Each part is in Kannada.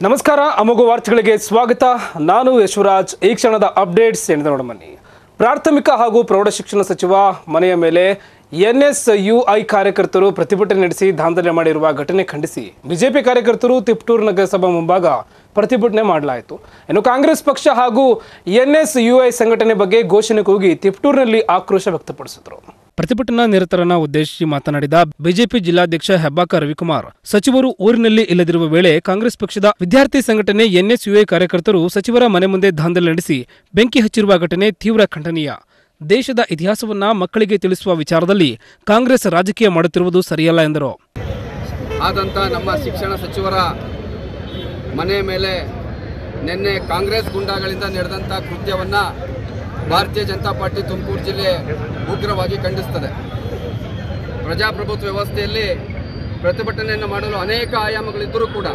ನಮಸ್ಕಾರ ಅಮೋಘ ವಾರ್ತೆಗಳಿಗೆ ಸ್ವಾಗತ ನಾನು ಯಶವರಾಜ್ ಈ ಕ್ಷಣದ ಅಪ್ಡೇಟ್ಸ್ ಏನಿದೆ ನೋಡ ಬನ್ನಿ ಪ್ರಾಥಮಿಕ ಹಾಗೂ ಪ್ರೌಢಶಿಕ್ಷಣ ಸಚಿವ ಮನೆಯ ಮೇಲೆ ಎನ್ಎಸ್ಯುಐ ಕಾರ್ಯಕರ್ತರು ಪ್ರತಿಭಟನೆ ನಡೆಸಿ ದಾಂಧಲೆ ಮಾಡಿರುವ ಘಟನೆ ಖಂಡಿಸಿ ಬಿಜೆಪಿ ಕಾರ್ಯಕರ್ತರು ತಿಪ್ಟೂರು ನಗರಸಭಾ ಮುಂಭಾಗ ಪ್ರತಿಭಟನೆ ಮಾಡಲಾಯಿತು ಇನ್ನು ಕಾಂಗ್ರೆಸ್ ಪಕ್ಷ ಹಾಗೂ ಎನ್ಎಸ್ಯುಐ ಸಂಘಟನೆ ಬಗ್ಗೆ ಘೋಷಣೆ ಕೂಗಿ ತಿಪ್ಟೂರಿನಲ್ಲಿ ಆಕ್ರೋಶ ವ್ಯಕ್ತಪಡಿಸಿದರು ಪ್ರತಿಭಟನಾ ನಿರತರನ್ನ ಉದ್ದೇಶಿಸಿ ಮಾತನಾಡಿದ ಬಿಜೆಪಿ ಜಿಲ್ಲಾಧ್ಯಕ್ಷ ಹೆಬ್ಬಾಕ ರವಿಕುಮಾರ್ ಸಚಿವರು ಊರಿನಲ್ಲಿ ಇಲ್ಲದಿರುವ ವೇಳೆ ಕಾಂಗ್ರೆಸ್ ಪಕ್ಷದ ವಿದ್ಯಾರ್ಥಿ ಸಂಘಟನೆ ಎನ್ಎಸ್ಯುಐ ಕಾರ್ಯಕರ್ತರು ಸಚಿವರ ಮನೆ ಮುಂದೆ ದಾಂಧಲೆ ನಡೆಸಿ ಬೆಂಕಿ ಹಚ್ಚಿರುವ ಘಟನೆ ತೀವ್ರ ಖಂಡನೀಯ ದೇಶದ ಇತಿಹಾಸವನ್ನ ಮಕ್ಕಳಿಗೆ ತಿಳಿಸುವ ವಿಚಾರದಲ್ಲಿ ಕಾಂಗ್ರೆಸ್ ರಾಜಕೀಯ ಮಾಡುತ್ತಿರುವುದು ಸರಿಯಲ್ಲ ಎಂದರು ಆದಂಥ ನಮ್ಮ ಶಿಕ್ಷಣ ಸಚಿವರ ಮನೆ ಮೇಲೆ ನಿನ್ನೆ ಕಾಂಗ್ರೆಸ್ ಗುಂಡಾಗಳಿಂದ ನಡೆದಂಥ ಕೃತ್ಯವನ್ನು ಭಾರತೀಯ ಜನತಾ ಪಾರ್ಟಿ ತುಮಕೂರು ಜಿಲ್ಲೆ ಉಗ್ರವಾಗಿ ಖಂಡಿಸ್ತದೆ ಪ್ರಜಾಪ್ರಭುತ್ವ ವ್ಯವಸ್ಥೆಯಲ್ಲಿ ಪ್ರತಿಭಟನೆಯನ್ನು ಮಾಡಲು ಅನೇಕ ಆಯಾಮಗಳಿದ್ದರೂ ಕೂಡ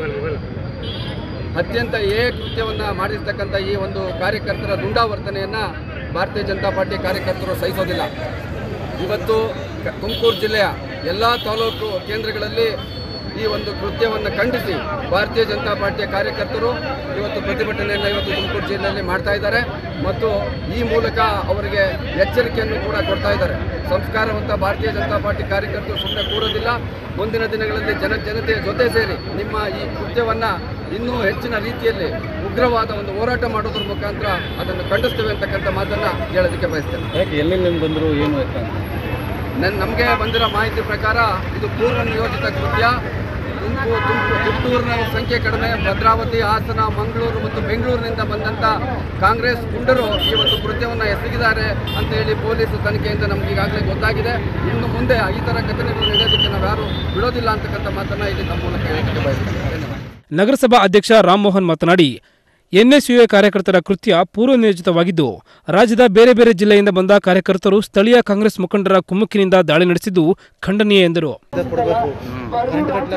ಅತ್ಯಂತ ಏ ಕೃತ್ಯವನ್ನು ಮಾಡಿರ್ತಕ್ಕಂಥ ಈ ಒಂದು ಕಾರ್ಯಕರ್ತರ ದುಂಡಾವರ್ತನೆಯನ್ನು ಭಾರತೀಯ ಜನತಾ ಪಾರ್ಟಿ ಕಾರ್ಯಕರ್ತರು ಸಹಿಸೋದಿಲ್ಲ ಇವತ್ತು ಕ- ತುಮಕೂರು ಜಿಲ್ಲೆಯ ಎಲ್ಲ ತಾಲೂಕು ಕೇಂದ್ರಗಳಲ್ಲಿ ಈ ಒಂದು ಕೃತ್ಯವನ್ನು ಖಂಡಿಸಿ ಭಾರತೀಯ ಜನತಾ ಪಾರ್ಟಿಯ ಕಾರ್ಯಕರ್ತರು ಇವತ್ತು ಪ್ರತಿಭಟನೆಯನ್ನು ಇವತ್ತು ತುಮಕೂರು ಜಿಲ್ಲೆಯಲ್ಲಿ ಮಾಡ್ತಾ ಇದ್ದಾರೆ ಮತ್ತು ಈ ಮೂಲಕ ಅವರಿಗೆ ಎಚ್ಚರಿಕೆಯನ್ನು ಕೂಡ ಕೊಡ್ತಾ ಇದ್ದಾರೆ ಸಂಸ್ಕಾರವಂತ ಭಾರತೀಯ ಜನತಾ ಪಾರ್ಟಿ ಕಾರ್ಯಕರ್ತರು ಸುಮ್ಮನೆ ಕೂರೋದಿಲ್ಲ ಮುಂದಿನ ದಿನಗಳಲ್ಲಿ ಜನ ಜನತೆಯ ಜೊತೆ ಸೇರಿ ನಿಮ್ಮ ಈ ಕೃತ್ಯವನ್ನು ಇನ್ನೂ ಹೆಚ್ಚಿನ ರೀತಿಯಲ್ಲಿ ಉಗ್ರವಾದ ಒಂದು ಹೋರಾಟ ಮಾಡೋದ್ರ ಮುಖಾಂತರ ಅದನ್ನು ಖಂಡಿಸ್ತೇವೆ ಅಂತಕ್ಕಂಥ ಮಾತನ್ನು ಹೇಳೋದಕ್ಕೆ ಬಯಸ್ತೇನೆ ಯಾಕೆ ಎಲ್ಲಿಂದ ಬಂದರು ಏನು ಎತ್ತ ಅಂತ? ನನ್ನ ನಮಗೆ ಬಂದಿರೋ ಮಾಹಿತಿ ಪ್ರಕಾರ ಇದು ಪೂರ್ವ ನಿಯೋಜಿತ ಕೃತ್ಯ ತುಮಕೂರು ತುಮಕೂರು ತುಮಕೂರಿನ ಸಂಖ್ಯೆ ಕಡಿಮೆ ಭದ್ರಾವತಿ ಹಾಸನ ಮಂಗಳೂರು ಮತ್ತು ಬೆಂಗಳೂರಿನಿಂದ ಬಂದಂಥ ಕಾಂಗ್ರೆಸ್ ಗುಂಡರು ಈ ಒಂದು ಕೃತ್ಯವನ್ನು ಎಸಗಿದ್ದಾರೆ ಅಂತ ಹೇಳಿ ಪೊಲೀಸ್ ತನಿಖೆಯಿಂದ ನಮ್ಗೆ ಈಗಾಗಲೇ ಗೊತ್ತಾಗಿದೆ ಇನ್ನು ಮುಂದೆ ಈ ಥರ ಘಟನೆಗಳು ನಡೆಯೋದಕ್ಕೆ ನಾವು ಯಾರು ಬಿಡೋದಿಲ್ಲ ಅಂತಕ್ಕಂಥ ಮಾತನ್ನು ಇಲ್ಲಿ ನಮ್ಮ ಮೂಲಕ ಹೇಳೋದಕ್ಕೆ ಬಯಸ್ತೇನೆ ಧನ್ಯವಾದ ನಗರಸಭಾ ಅಧ್ಯಕ್ಷ ರಾಮಮೋಹನ್ ಮಾತನಾಡಿ ಎನ್ಎಸ್ಯುಎ ಕಾರ್ಯಕರ್ತರ ಕೃತ್ಯ ಪೂರ್ವ ನಿಯೋಜಿತವಾಗಿದ್ದು ರಾಜ್ಯದ ಬೇರೆ ಬೇರೆ ಜಿಲ್ಲೆಯಿಂದ ಬಂದ ಕಾರ್ಯಕರ್ತರು ಸ್ಥಳೀಯ ಕಾಂಗ್ರೆಸ್ ಮುಖಂಡರ ಕುಮ್ಮಕ್ಕಿನಿಂದ ದಾಳಿ ನಡೆಸಿದ್ದು ಖಂಡನೀಯ ಎಂದರು ಗಂಟೆಗಟ್ಟಲೆ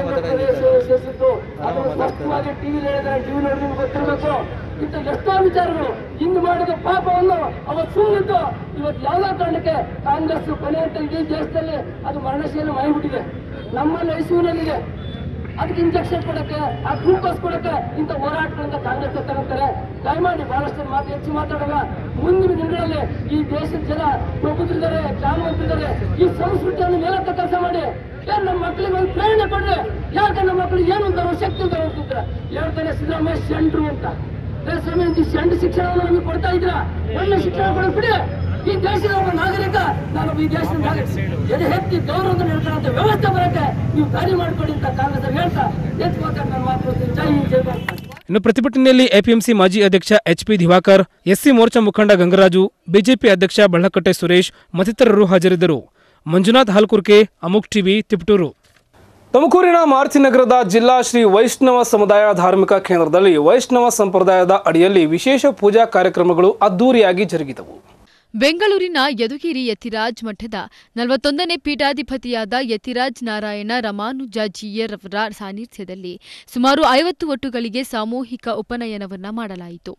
ಟಿವಿ ಟಿವಿ ನೋಡಿ ನಿಮ್ಗೆ ಗೊತ್ತಿರಬೇಕು ಇಂಥ ಎಷ್ಟೋ ವಿಚಾರಗಳು ಹಿಂದೆ ಮಾಡಿದ ಪಾಪವನ್ನು ಅವತ್ತು ಸುಮ್ಮನಿದ್ದು ಇವತ್ತು ಯಾವುದೋ ಕಾರಣಕ್ಕೆ ಕಾಂಗ್ರೆಸ್ ಕೊನೆ ಅಂತ ಇಡೀ ದೇಶದಲ್ಲಿ ಅದು ಮರಣಶೀಲ ಮಾಡಿಬಿಟ್ಟಿದೆ ನಮ್ಮಲ್ಲಿ ಐಸಿಯುನಲ್ಲಿದೆ ಅದಕ್ಕೆ ಇಂಜೆಕ್ಷನ್ ಕೊಡಕ್ಕೆ ಆ ಗ್ಲೂಕೋಸ್ ಕೊಡಕ್ಕೆ ಇಂಥ ಹೋರಾಟಗಳಿಂದ ಕಾಂಗ್ರೆಸ್ ತಗೊಂತಾರೆ ದಯಮಾಡಿ ಬಹಳಷ್ಟು ಮಾತು ಹೆಚ್ಚು ಮಾತಾಡೋಣ ಮುಂದಿನ ದಿನಗಳಲ್ಲಿ ಈ ದೇಶದ ಜನ ಪ್ರಬುದ್ಧರಿದ್ದಾರೆ ಜ್ಞಾನವಂತರಿದ್ದಾರೆ ಈ ಸಂಸ್ಕೃತಿಯನ್ನು ಮೇಲತ್ತ ಕೆಲಸ ಮಾಡಿ ಏನ್ ನಮ್ಮ ಮಕ್ಕಳಿಗೆ ಒಂದು ಪ್ರೇರಣೆ ಕೊಡ್ರಿ ಯಾಕೆ ನಮ್ಮ ಮಕ್ಕಳಿಗೆ ಏನು ಅಂತ ಶಕ್ತಿ ಅಂತ ಹೇಳ್ತಿದ್ರ ಹೇಳ್ತಾರೆ ಸಿದ್ದರಾಮಯ್ಯ ಶಂಡ್ರು ಅಂತ ಅದೇ ಸಮಯ ಈ ಶಂಡ್ ಶಿಕ್ಷಣವನ್ನು ನಮಗೆ ಕೊಡ್ತಾ ಇದ್ರ ಒಳ್ಳೆ ಶಿಕ್ಷಣ ಕೊಡೋದು ಬಿಡಿ ಈ ದೇಶದ ಒಬ್ಬ ನಾಗರಿಕ ನಾನು ಈ ದೇಶದ ನಾಗರಿಕ ಎದೆ ಎತ್ತಿ ಗೌರವದಿಂದ ನಡ್ಕೊಳ್ಳೋ ವ್ಯವಸ್ಥೆ ಬರಕ್ಕೆ ನೀವು ದಾರಿ ಮಾಡಿಕೊಡಿ ಅಂತ ಕಾಂಗ್ರೆಸ್ ಅವ್ರು ಹೇಳ್ತಾ ಎತ್ತು ಮಾತಾಡಿ ನಾನು ಮಾತು ಜೈ ಹಿಂದ್ ಜೈ ಭಾರತ್ ಇನ್ನು ಪ್ರತಿಭಟನೆಯಲ್ಲಿ ಎಪಿಎಂಸಿ ಮಾಜಿ ಅಧ್ಯಕ್ಷ ಎಚ್ಪಿ ದಿವಾಕರ್ ಎಸ್ಸಿ ಮೋರ್ಚಾ ಮುಖಂಡ ಗಂಗರಾಜು ಬಿಜೆಪಿ ಅಧ್ಯಕ್ಷ ಬಳ್ಳಕಟ್ಟೆ ಸುರೇಶ್ ಮತ್ತಿತರರು ಹಾಜರಿದ್ದರು ಮಂಜುನಾಥ್ ಹಾಲ್ಕುರ್ಕೆ ಅಮುಕ್ ಟಿವಿ ತಿಪಟೂರು ತುಮಕೂರಿನ ಮಾರ್ಚಿ ನಗರದ ಜಿಲ್ಲಾ ಶ್ರೀ ವೈಷ್ಣವ ಸಮುದಾಯ ಧಾರ್ಮಿಕ ಕೇಂದ್ರದಲ್ಲಿ ವೈಷ್ಣವ ಸಂಪ್ರದಾಯದ ಅಡಿಯಲ್ಲಿ ವಿಶೇಷ ಪೂಜಾ ಕಾರ್ಯಕ್ರಮಗಳು ಅದ್ದೂರಿಯಾಗಿ ಜರುಗಿದವು ಬೆಂಗಳೂರಿನ ಯದುಗಿರಿ ಯತಿರಾಜ್ ಮಠದ ನಲವತ್ತೊಂದನೇ ಪೀಠಾಧಿಪತಿಯಾದ ಯತಿರಾಜ್ ನಾರಾಯಣ ರಮಾನುಜಾಜಿಯರವರ ಸಾನ್ನಿಧ್ಯದಲ್ಲಿ ಸುಮಾರು ಐವತ್ತು ಒಟ್ಟುಗಳಿಗೆ ಸಾಮೂಹಿಕ ಉಪನಯನವನ್ನ ಮಾಡಲಾಯಿತು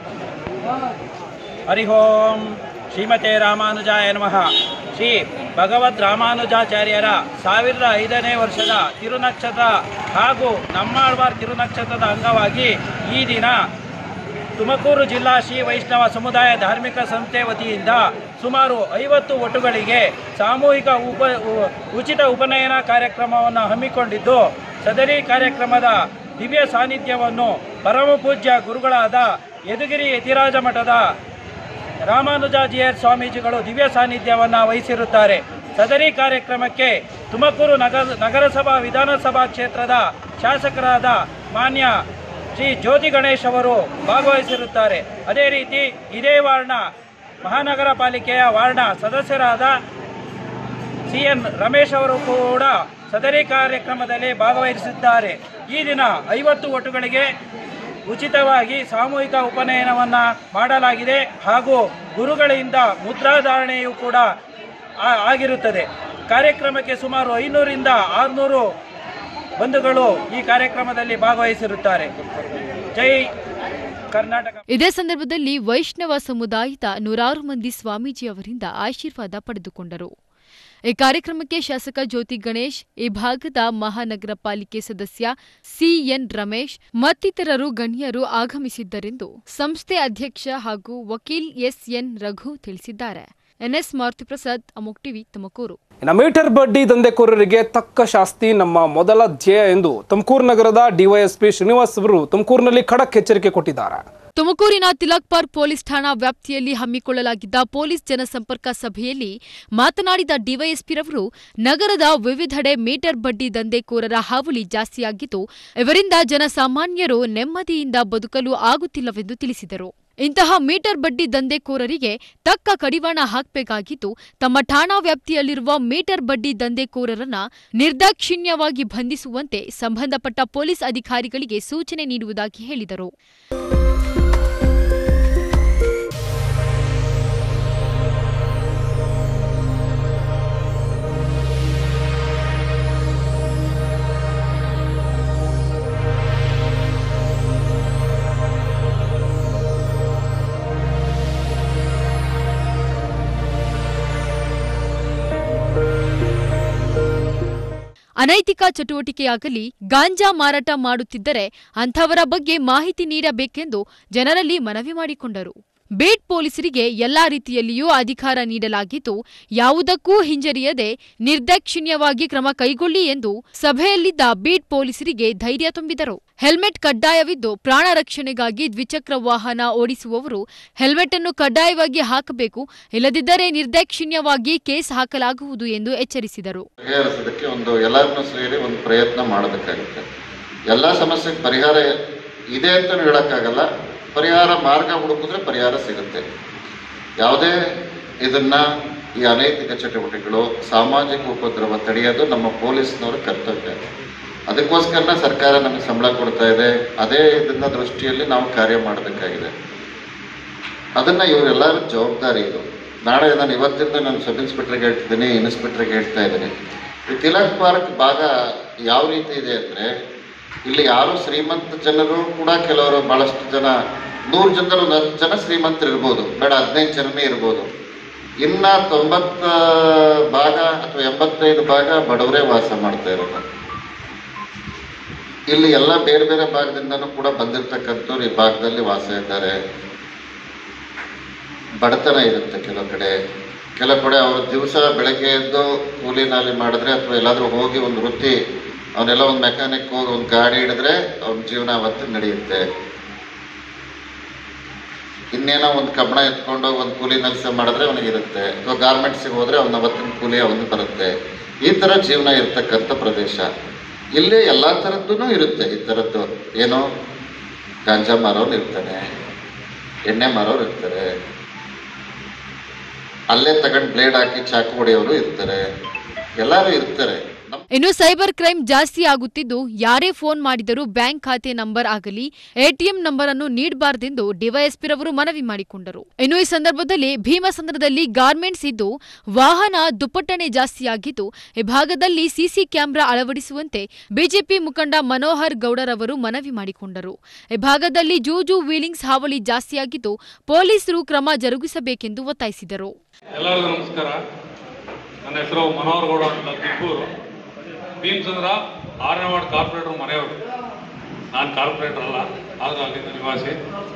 ಹರಿ ಓಂ ಶ್ರೀಮತೆ ರಾಮಾನುಜಾಯ ನಮಃ ಶ್ರೀ ಭಗವದ್ ರಾಮಾನುಜಾಚಾರ್ಯರ ಸಾವಿರದ ಐದನೇ ವರ್ಷದ ತಿರುನಕ್ಷತ್ರ ಹಾಗೂ ನಮ್ಮಾಳ್ವಾರ್ ತಿರುನಕ್ಷತ್ರದ ಅಂಗವಾಗಿ ಈ ದಿನ ತುಮಕೂರು ಜಿಲ್ಲಾ ಶ್ರೀ ವೈಷ್ಣವ ಸಮುದಾಯ ಧಾರ್ಮಿಕ ಸಂಸ್ಥೆ ವತಿಯಿಂದ ಸುಮಾರು ಐವತ್ತು ಒಟ್ಟುಗಳಿಗೆ ಸಾಮೂಹಿಕ ಉಪ ಉ- ಉಚಿತ ಉಪನಯನ ಕಾರ್ಯಕ್ರಮವನ್ನು ಹಮ್ಮಿಕೊಂಡಿದ್ದು ಸದರಿ ಕಾರ್ಯಕ್ರಮದ ದಿವ್ಯ ಸಾನ್ನಿಧ್ಯವನ್ನು ಪರಮ ಪೂಜ್ಯ ಗುರುಗಳಾದ ಯದುಗಿರಿ ಯತಿರಾಜ ಮಠದ ರಾಮಾನುಜಾಜಿಯರ್ ಸ್ವಾಮೀಜಿಗಳು ದಿವ್ಯ ಸಾನ್ನಿಧ್ಯವನ್ನು ವಹಿಸಿರುತ್ತಾರೆ ಸದರಿ ಕಾರ್ಯಕ್ರಮಕ್ಕೆ ತುಮಕೂರು ನಗರ ನಗರಸಭಾ ವಿಧಾನಸಭಾ ಕ್ಷೇತ್ರದ ಶಾಸಕರಾದ ಮಾನ್ಯ ಶ್ರೀ ಜ್ಯೋತಿ ಗಣೇಶ್ ಅವರು ಭಾಗವಹಿಸಿರುತ್ತಾರೆ ಅದೇ ರೀತಿ ಇದೇ ವಾರ್ಡ್ನ ಮಹಾನಗರ ಪಾಲಿಕೆಯ ವಾರ್ಡ್ನ ಸದಸ್ಯರಾದ ಸಿ ಎನ್ ರಮೇಶ್ ಅವರು ಕೂಡ ಸದರಿ ಕಾರ್ಯಕ್ರಮದಲ್ಲಿ ಭಾಗವಹಿಸಿದ್ದಾರೆ ಈ ದಿನ ಐವತ್ತು ಒಟ್ಟುಗಳಿಗೆ ಉಚಿತವಾಗಿ ಸಾಮೂಹಿಕ ಉಪನಯನವನ್ನು ಮಾಡಲಾಗಿದೆ ಹಾಗೂ ಗುರುಗಳಿಂದ ಮುದ್ರಾಧಾರಣೆಯೂ ಕೂಡ ಆ- ಆಗಿರುತ್ತದೆ ಕಾರ್ಯಕ್ರಮಕ್ಕೆ ಸುಮಾರು ಐನೂರಿಂದ ಆರುನೂರು ಬಂಧುಗಳು ಈ ಕಾರ್ಯಕ್ರಮದಲ್ಲಿ ಭಾಗವಹಿಸಿರುತ್ತಾರೆ ಜೈ ಕರ್ನಾಟಕ ಇದೇ ಸಂದರ್ಭದಲ್ಲಿ ವೈಷ್ಣವ ಸಮುದಾಯದ ನೂರಾರು ಮಂದಿ ಸ್ವಾಮೀಜಿ ಅವರಿಂದ ಆಶೀರ್ವಾದ ಪಡೆದುಕೊಂಡರು ಈ ಕಾರ್ಯಕ್ರಮಕ್ಕೆ ಶಾಸಕ ಜ್ಯೋತಿ ಗಣೇಶ್ ಈ ಭಾಗದ ಮಹಾನಗರ ಪಾಲಿಕೆ ಸದಸ್ಯ ಸಿಎನ್ ರಮೇಶ್ ಮತ್ತಿತರರು ಗಣ್ಯರು ಆಗಮಿಸಿದ್ದರೆಂದು ಸಂಸ್ಥೆ ಅಧ್ಯಕ್ಷ ಹಾಗೂ ವಕೀಲ್ ಎಸ್ಎನ್ ರಘು ತಿಳಿಸಿದ್ದಾರೆ ಎನ್ಎಸ್ ಮಾರುತಿಪ್ರಸಾದ್ ಅಮೋಕ್ ಟಿವಿ ತುಮಕೂರು ಇನ್ನು ಮೀಟರ್ ಬಡ್ಡಿ ದಂಧೆಕೋರರಿಗೆ ತಕ್ಕ ಶಾಸ್ತಿ ನಮ್ಮ ಮೊದಲ ಧ್ಯೇಯ ಎಂದು ತುಮಕೂರು ನಗರದ ಡಿವೈಎಸ್ಪಿ ಶ್ರೀನಿವಾಸ್ ಅವರು ತುಮಕೂರಿನಲ್ಲಿ ಖಡಕ್ ಎಚ್ಚರಿಕೆ ಕೊಟ್ಟಿದ್ದಾರೆ ತುಮಕೂರಿನ ತಿಲಕ್ ಪಾರ್ಕ್ ಪೊಲೀಸ್ ಠಾಣಾ ವ್ಯಾಪ್ತಿಯಲ್ಲಿ ಹಮ್ಮಿಕೊಳ್ಳಲಾಗಿದ್ದ ಪೊಲೀಸ್ ಜನಸಂಪರ್ಕ ಸಭೆಯಲ್ಲಿ ಮಾತನಾಡಿದ ಡಿವೈಎಸ್ಪಿರವರು ನಗರದ ವಿವಿಧೆಡೆ ಮೀಟರ್ ಬಡ್ಡಿ ದಂಧೆಕೋರರ ಹಾವಳಿ ಜಾಸ್ತಿಯಾಗಿದ್ದು ಇವರಿಂದ ಜನಸಾಮಾನ್ಯರು ನೆಮ್ಮದಿಯಿಂದ ಬದುಕಲು ಆಗುತ್ತಿಲ್ಲವೆಂದು ತಿಳಿಸಿದರು ಇಂತಹ ಮೀಟರ್ ಬಡ್ಡಿ ದಂಧೆಕೋರರಿಗೆ ತಕ್ಕ ಕಡಿವಾಣ ಹಾಕಬೇಕಾಗಿದ್ದು ತಮ್ಮ ಠಾಣಾ ವ್ಯಾಪ್ತಿಯಲ್ಲಿರುವ ಮೀಟರ್ ಬಡ್ಡಿ ದಂಧೆಕೋರರನ್ನ ನಿರ್ದಾಕ್ಷಿಣ್ಯವಾಗಿ ಬಂಧಿಸುವಂತೆ ಸಂಬಂಧಪಟ್ಟ ಪೊಲೀಸ್ ಅಧಿಕಾರಿಗಳಿಗೆ ಸೂಚನೆ ನೀಡುವುದಾಗಿ ಹೇಳಿದರು ಅನೈತಿಕ ಚಟುವಟಿಕೆಯಾಗಲಿ ಗಾಂಜಾ ಮಾರಾಟ ಮಾಡುತ್ತಿದ್ದರೆ ಅಂಥವರ ಬಗ್ಗೆ ಮಾಹಿತಿ ನೀಡಬೇಕೆಂದು ಜನರಲ್ಲಿ ಮನವಿ ಮಾಡಿಕೊಂಡರು ಬೇಟ್ ಪೊಲೀಸರಿಗೆ ಎಲ್ಲಾ ರೀತಿಯಲ್ಲಿಯೂ ಅಧಿಕಾರ ನೀಡಲಾಗಿದ್ದು ಯಾವುದಕ್ಕೂ ಹಿಂಜರಿಯದೆ ನಿರ್ದಾಕ್ಷಿಣ್ಯವಾಗಿ ಕ್ರಮ ಕೈಗೊಳ್ಳಿ ಎಂದು ಸಭೆಯಲ್ಲಿದ್ದ ಬೀಟ್ ಪೊಲೀಸರಿಗೆ ಧೈರ್ಯ ತುಂಬಿದರು ಹೆಲ್ಮೆಟ್ ಕಡ್ಡಾಯವಿದ್ದು ಪ್ರಾಣ ರಕ್ಷಣೆಗಾಗಿ ದ್ವಿಚಕ್ರ ವಾಹನ ಓಡಿಸುವವರು ಹೆಲ್ಮೆಟ್ ಅನ್ನು ಕಡ್ಡಾಯವಾಗಿ ಹಾಕಬೇಕು ಇಲ್ಲದಿದ್ದರೆ ನಿರ್ದಾಕ್ಷಿಣ್ಯವಾಗಿ ಕೇಸ್ ಹಾಕಲಾಗುವುದು ಎಂದು ಎಚ್ಚರಿಸಿದರು ಬಗೆಹರಿಸೋದಕ್ಕೆ ಒಂದು ಎಲ್ಲರನ್ನೂ ಸೇರಿ ಒಂದು ಪ್ರಯತ್ನ ಮಾಡಬೇಕಾಗುತ್ತೆ ಎಲ್ಲ ಸಮಸ್ಯೆಗೆ ಪರಿಹಾರ ಇದೆ ಅಂತ ಹೇಳೋಕ್ಕಾಗಲ್ಲ ಪರಿಹಾರ ಮಾರ್ಗ ಹುಡುಕಿದ್ರೆ ಪರಿಹಾರ ಸಿಗುತ್ತೆ ಯಾವುದೇ ಇದನ್ನ ಈ ಅನೈತಿಕ ಚಟುವಟಿಕೆಗಳು ಸಾಮಾಜಿಕ ಉಪದ್ರವ ತಡೆಯೋದು ನಮ್ಮ ಪೊಲೀಸ್ನವರ ಕರ್ತವ್ಯ ಅದಕ್ಕೋಸ್ಕರನೇ ಸರ್ಕಾರ ನಮಗೆ ಸಂಬಳ ಕೊಡ್ತಾ ಇದೆ ಅದೇ ಇದನ್ನ ದೃಷ್ಟಿಯಲ್ಲಿ ನಾವು ಕಾರ್ಯ ಮಾಡಬೇಕಾಗಿದೆ ಅದನ್ನ ಇವರೆಲ್ಲರ ಜವಾಬ್ದಾರಿ ಇದು ನಾಳೆ ನಾನು ಇವತ್ತಿಂದ ನಾನು ಸಬ್ ಇನ್ಸ್ಪೆಕ್ಟರ್ಗೆ ಹೇಳ್ತಿದ್ದೀನಿ ಇನ್ಸ್ಪೆಕ್ಟರ್ಗೆ ಹೇಳ್ತಾ ಇದ್ದೀನಿ ಈ ತಿಲಕ್ ಪಾರ್ಕ್ ಭಾಗ ಯಾವ ರೀತಿ ಇದೆ ಅಂದರೆ ಇಲ್ಲಿ ಯಾರು ಶ್ರೀಮಂತ ಜನರು ಕೂಡ ಕೆಲವರು ಭಾಳಷ್ಟು ಜನ ನೂರು ಜನರು ಒಂದು ಹತ್ತು ಜನ ಶ್ರೀಮಂತರು ಇರ್ಬೋದು ಬೇಡ ಹದಿನೈದು ಜನನೇ ಇರ್ಬೋದು ಇನ್ನ ತೊಂಬತ್ತ ಭಾಗ ಅಥವಾ ಎಂಬತ್ತೈದು ಭಾಗ ಬಡವರೇ ವಾಸ ಮಾಡ್ತಾ ಇರೋದು ಇಲ್ಲಿ ಎಲ್ಲ ಬೇರೆ ಬೇರೆ ಭಾಗದಿಂದನೂ ಕೂಡ ಬಂದಿರತಕ್ಕಂಥವ್ರು ಈ ಭಾಗದಲ್ಲಿ ವಾಸ ಇದ್ದಾರೆ ಬಡತನ ಇರುತ್ತೆ ಕೆಲವು ಕಡೆ ಕೆಲವು ಕಡೆ ಅವ್ರ ದಿವಸ ಬೆಳಗ್ಗೆ ಎದ್ದು ಕೂಲಿ ನಾಲಿ ಮಾಡಿದ್ರೆ ಅಥವಾ ಎಲ್ಲಾದರೂ ಹೋಗಿ ಒಂದು ವೃತ್ತಿ ಅವನೆಲ್ಲ ಒಂದು ಮೆಕ್ಯಾನಿಕ್ ಹೋಗಿ ಒಂದು ಗಾಡಿ ಹಿಡಿದ್ರೆ ಅವನ ಜೀವನ ಅವತ್ತು ನಡೆಯುತ್ತೆ ಇನ್ನೇನೋ ಒಂದು ಕಬ್ಬಣ ಎತ್ಕೊಂಡೋಗಿ ಒಂದು ಕೂಲಿ ಕೆಲಸ ಮಾಡಿದ್ರೆ ಅವನಿಗಿರುತ್ತೆ ಅಥವಾ ಗಾರ್ಮೆಂಟ್ಸಿಗೆ ಹೋದ್ರೆ ಅವನ ಅವತ್ತಿನ ಕೂಲಿ ಅವನು ಬರುತ್ತೆ ಈ ಥರ ಜೀವನ ಇರ್ತಕ್ಕಂಥ ಪ್ರದೇಶ ಇಲ್ಲಿ ಎಲ್ಲ ಥರದ್ದೂ ಇರುತ್ತೆ ಈ ಥರದ್ದು ಏನೋ ಗಾಂಜಾ ಮಾರೋರು ಇರ್ತಾನೆ ಎಣ್ಣೆ ಮಾರೋರು ಇರ್ತಾರೆ ಅಲ್ಲೇ ತಗೊಂಡು ಬ್ಲೇಡ್ ಹಾಕಿ ಚಾಕು ಹೊಡೆಯೋರು ಇರ್ತಾರೆ ಎಲ್ಲರೂ ಇರ್ತಾರೆ ನಮ್ಮ ಇನ್ನು ಸೈಬರ್ ಕ್ರೈಮ್ ಜಾಸ್ತಿ ಆಗುತ್ತಿದ್ದು ಯಾರೇ ಫೋನ್ ಮಾಡಿದರೂ ಬ್ಯಾಂಕ್ ಖಾತೆ ನಂಬರ್ ಆಗಲಿ ಎಟಿಎಂ ನಂಬರ್ ಅನ್ನು ನೀಡಬಾರದೆಂದು ಡಿವೈಎಸ್ಪಿರವರು ಮನವಿ ಮಾಡಿಕೊಂಡರು ಇನ್ನು ಈ ಸಂದರ್ಭದಲ್ಲಿ ಭೀಮಸಂದ್ರದಲ್ಲಿ ಗಾರ್ಮೆಂಟ್ಸ್ ಇದ್ದು ವಾಹನ ದುಪ್ಪಟ್ಟಣೆ ಜಾಸ್ತಿಯಾಗಿದ್ದು ಈ ಭಾಗದಲ್ಲಿ ಸಿಸಿ ಕ್ಯಾಮೆರಾ ಅಳವಡಿಸುವಂತೆ ಬಿಜೆಪಿ ಮುಖಂಡ ಮನೋಹರ್ ಗೌಡರವರು ಮನವಿ ಮಾಡಿಕೊಂಡರು ಈ ಭಾಗದಲ್ಲಿ ಜೂಜು ವೀಲಿಂಗ್ಸ್ ಹಾವಳಿ ಜಾಸ್ತಿಯಾಗಿದ್ದು ಪೊಲೀಸರು ಕ್ರಮ ಜರುಗಿಸಬೇಕೆಂದು ಒತ್ತಾಯಿಸಿದರು ಎಲ್ಲರಿಗೂ ನಮಸ್ಕಾರ ನನ್ನ ಹೆಸರು ಮನೋಹರ್ ಗೌಡ ಅಂತ ತಿಪ್ಪೂರು ಭೀಮಚಂದ್ರ ಆರನೇ ವಾರ್ಡ್ ಕಾರ್ಪೊರೇಟರ್ ಮನೆಯವರು ನಾನು ಕಾರ್ಪೊರೇಟರ್ ಅಲ್ಲ ಆದರೂ ಅಲ್ಲಿಂದ ನಿವಾಸಿ